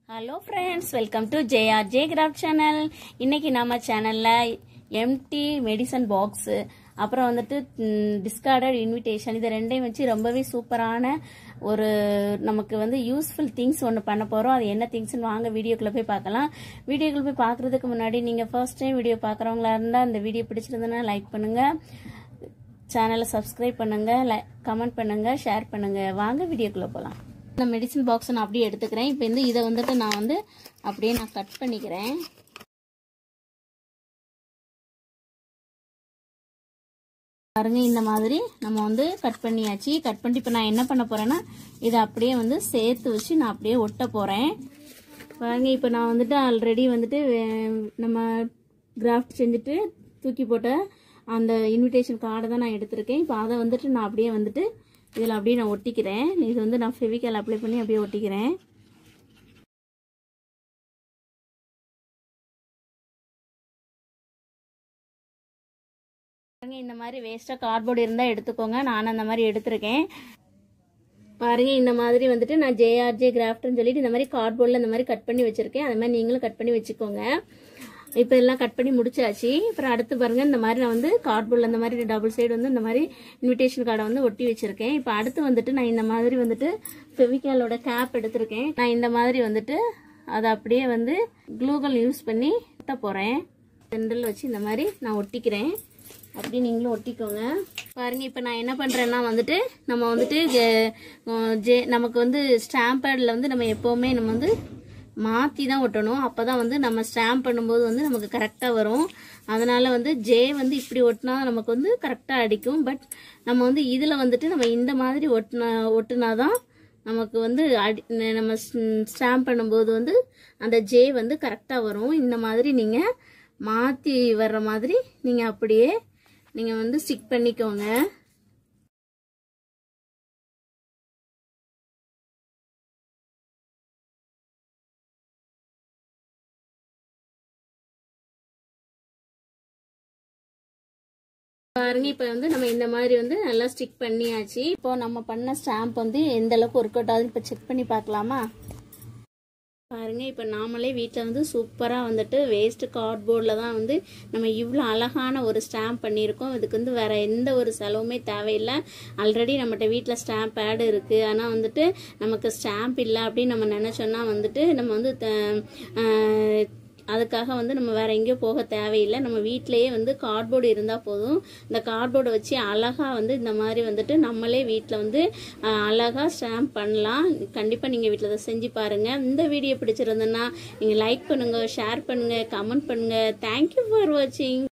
hello friends welcome to J R J craft channel இன்னைக்கு நம்ம சேனலில் எம்டி மெடிசன் பாக்ஸு அப்புறம் வந்துட்டு டிஸ்கார்டட் இன்விடேஷன் இது ரெண்டையும் வச்சு ரொம்பவே சூப்பரான ஒரு நமக்கு வந்து யூஸ்ஃபுல் திங்ஸ் ஒன்று பண்ண போகிறோம் அது என்ன திங்ஸ்னு வாங்க வீடியோக்குள்ளே போய் பார்க்கலாம் வீடியோக்குள்ளே போய் பார்க்குறதுக்கு முன்னாடி நீங்கள் ஃபர்ஸ்ட் டைம் வீடியோ பார்க்குறவங்களா இருந்தால் இந்த வீடியோ பிடிச்சிருந்ததுன்னா லைக் பண்ணுங்கள் சேனலை சப்ஸ்கிரைப் பண்ணுங்கள் கமெண்ட் பண்ணுங்கள் ஷேர் பண்ணுங்கள் வாங்க வீடியோக்குள்ளே போகலாம் இந்த மெடிசன் பாக்ஸை நான் அப்படியே எடுத்துக்கிறேன் இப்போ வந்து இதை வந்துட்டு நான் வந்து அப்படியே நான் கட் பண்ணிக்கிறேன் பாருங்க இந்த மாதிரி நம்ம வந்து கட் பண்ணியாச்சு கட் பண்ணிட்டு இப்போ நான் என்ன பண்ண போறேன்னா இதை அப்படியே வந்து சேர்த்து வச்சு நான் அப்படியே ஒட்ட போறேன் பாருங்க இப்போ நான் வந்துட்டு ஆல்ரெடி வந்துட்டு வே- நம்ம கிராஃப்ட் செஞ்சுட்டு தூக்கி போட்ட அந்த இன்விடேஷன் கார்டை தான் நான் எடுத்திருக்கேன் இப்போ அதை வந்துட்டு நான் அப்படியே வந்துட்டு இதில் அப்படியே நான் ஒட்டிக்கிறேன் இது வந்து நான் ஃபெவிகால் அப்ளை பண்ணி அப்படியே ஒட்டிக்கிறேன் பாருங்க இந்த மாதிரி வேஸ்ட்டாக கார்ட்போர்டு இருந்தால் எடுத்துக்கோங்க நான் அந்த மாதிரி எடுத்திருக்கேன் பாருங்க இந்த மாதிரி வந்துட்டு நான் ஜேஆர்ஜே கிராஃப்ட்னு சொல்லிட்டு இந்த மாதிரி கார்ட்போர்டில் இந்த மாதிரி கட் பண்ணி வச்சிருக்கேன் அது மாதிரி நீங்களும் கட் பண்ணி வச்சுக்கோங்க இப்போ எல்லாம் கட் பண்ணி முடிச்சாச்சு அப்புறம் அடுத்து பாருங்க இந்த மாதிரி நான் வந்து கார்ட்போர்டில் இந்த மாதிரி டபுள் சைடு வந்து இந்த மாதிரி இன்விடேஷன் கார்டை வந்து ஒட்டி வச்சிருக்கேன் இப்போ அடுத்து வந்துட்டு நான் இந்த மாதிரி வந்துட்டு ஃபெவிகாலோட கேப் எடுத்திருக்கேன் நான் இந்த மாதிரி வந்துட்டு அதை அப்படியே வந்து க்ளூகல் யூஸ் பண்ணி ஒட்ட போகிறேன் சென்டரில் வச்சு இந்த மாதிரி நான் ஒட்டிக்கிறேன் அப்படி நீங்களும் ஒட்டிக்கோங்க பாருங்க இப்போ நான் என்ன பண்ணுறேன்னா வந்துட்டு நம்ம வந்துட்டு ஜே- அஹ் ஜே நமக்கு வந்து ஸ்டாம்ப் பேடில் வந்து நம்ம எப்போவுமே நம்ம வந்து மாற்றி தான் ஒட்டணும் அப்போ தான் வந்து நம்ம ஸ்டாம்ப் பண்ணும்போது வந்து நமக்கு கரெக்டாக வரும் அதனால வந்து ஜே வந்து இப்படி ஒட்டினா நமக்கு வந்து கரெக்டாக அடிக்கும் பட் நம்ம வந்து இதில் வந்துட்டு நம்ம இந்த மாதிரி ஒட்டினா ஒட்டுனா தான் நமக்கு வந்து அடி நம்ம ஸ்டாம்ப் பண்ணும்போது வந்து அந்த ஜே வந்து கரெக்டாக வரும் இந்த மாதிரி நீங்கள் மாற்றி வர்ற மாதிரி நீங்கள் அப்படியே நீங்கள் வந்து ஸ்டிக் பண்ணிக்கோங்க பாருங்க இப்போ வந்து நம்ம இந்த மாதிரி வந்து நல்லா ஸ்டிக் பண்ணியாச்சு இப்போ நம்ம பண்ண ஸ்டாம்ப் வந்து எந்த அளவுக்கு ஒர்க் அவுட் ஆகுதுன்னு இப்போ செக் பண்ணி பார்க்கலாமா பாருங்க இப்போ நாமளே வீட்டில் வந்து சூப்பராக வந்துட்டு வேஸ்ட் கார்ட்போர்டில் தான் வந்து நம்ம இவ்வளோ அழகான ஒரு ஸ்டாம்ப் பண்ணியிருக்கோம் இதுக்கு வந்து வேற எந்த ஒரு செலவுமே தேவையில்லை ஆல்ரெடி நம்மகிட்ட வீட்டில் ஸ்டாம்ப் பேடு இருக்குது ஆனால் வந்துட்டு நமக்கு ஸ்டாம்ப் இல்லை அப்படின்னு நம்ம நினச்சோன்னா வந்துட்டு நம்ம வந்து த- ஆஹ் அதுக்காக வந்து நம்ம வேற எங்கேயும் போக தேவையில்லை நம்ம வீட்டிலேயே வந்து கார்ட்போர்டு இருந்தால் போதும் இந்த கார்ட்போர்டை வச்சு அழகாக வந்து இந்த மாதிரி வந்துட்டு நம்மளே வீட்டில் வந்து ஆஹ், அழகா ஸ்டாம்ப் பண்ணலாம் கண்டிப்பாக நீங்கள் வீட்டில் இதை செஞ்சு பாருங்கள் இந்த வீடியோ பிடிச்சிருந்ததுன்னா நீங்கள் லைக் பண்ணுங்கள் ஷேர் பண்ணுங்கள் கமெண்ட் பண்ணுங்கள் தேங்க்யூ ஃபார் வாட்சிங்